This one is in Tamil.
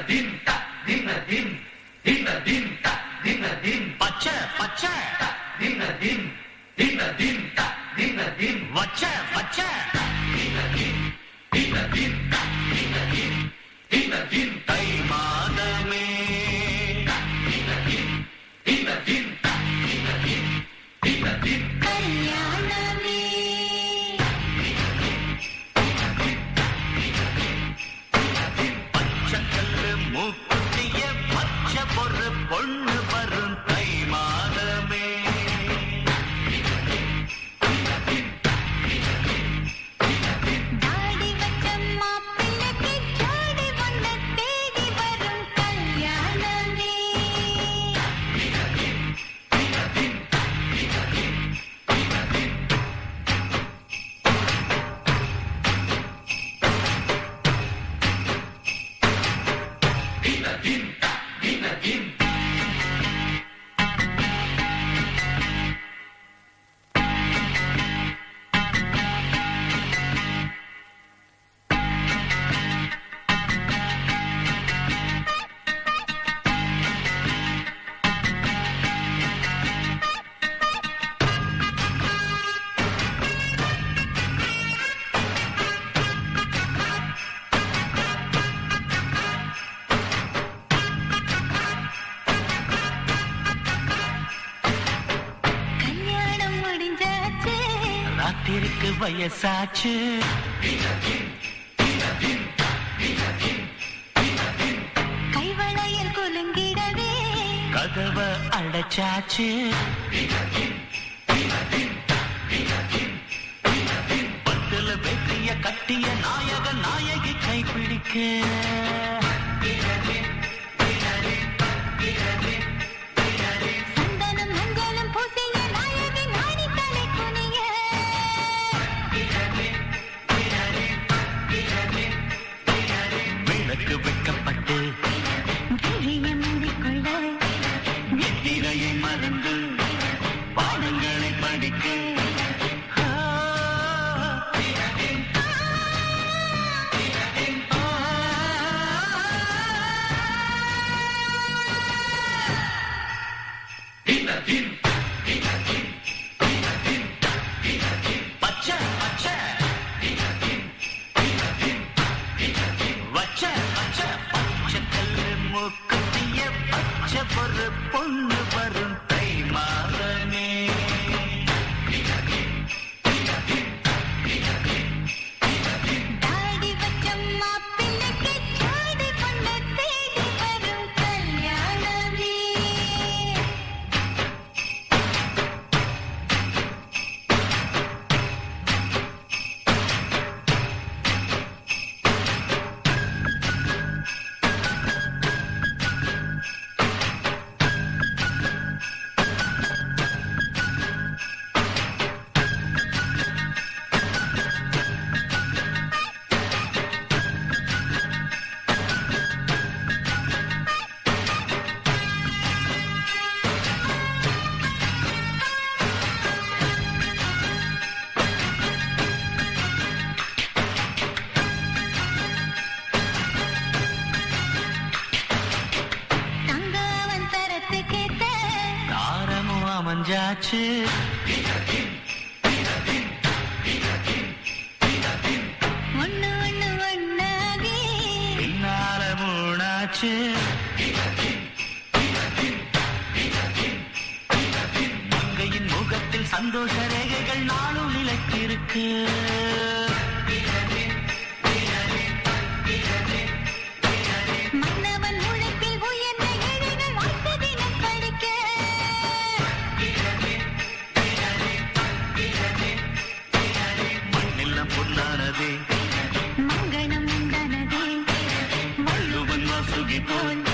பச்சை பச்சை வச்ச வச்ச தை மாதமே கல்யாணமே பச்சைக்கல்லு மூக்குத்திய பச்சை பொறு பொண்ணு வரும் தை மாதமே தாடி வச்ச மாப்பிள்ளைக்கு ஜோடி ஒண்ணு தேடி வரும் கல்யாணமே கல்யாணம் முடிஞ்சாச்சு ராத்திரிக்கு வயசாச்சு கைவளையல் குலுங்கிடவே கதவ அடைச்சாச்சு பட்டுல வெட்டிய கட்டிய நாயக நாயகி கைப்பிடிக்க சந்தனம் மஞ்சளும் பூசிய நாயகி நாடி தலை குனிய விளக்கு வைக்கப்பட்டு விழியை மூடிக்கொள்ள எத்திரையை மறந்து பாடங்களை படிக்க பச்சை பச்சை வச்ச வச்ச பச்சை கல்லு மூக்குத்திய பச்சை பொறு பொண்ணு வரும் தை மாதமே தாடி வச்ச மாப்பிள்ளைக்கு ஜோடி ஒண்ணு தேடி வரும் கல்யாணமே தங்கவன் தரத்துக்கேத்த தாரமும் அமைஞ்சாச்சு ஒண்ணு ஒண்ணு ஒண்ணாகி பின்னால மூணாச்சு மங்கையின் முகத்தில் சந்தோஷ ரேகைகள் நாளும் நிலைத்திருக்கு மன்னவன் உழைப்பில் உயர்ந்த ஏழைகள் வாழ்த்து தினம் படிக்க மண்ணெல்லாம் பொன்னானதே மங்களம் உண்டானதே வள்ளுவன் வாசுகி போல்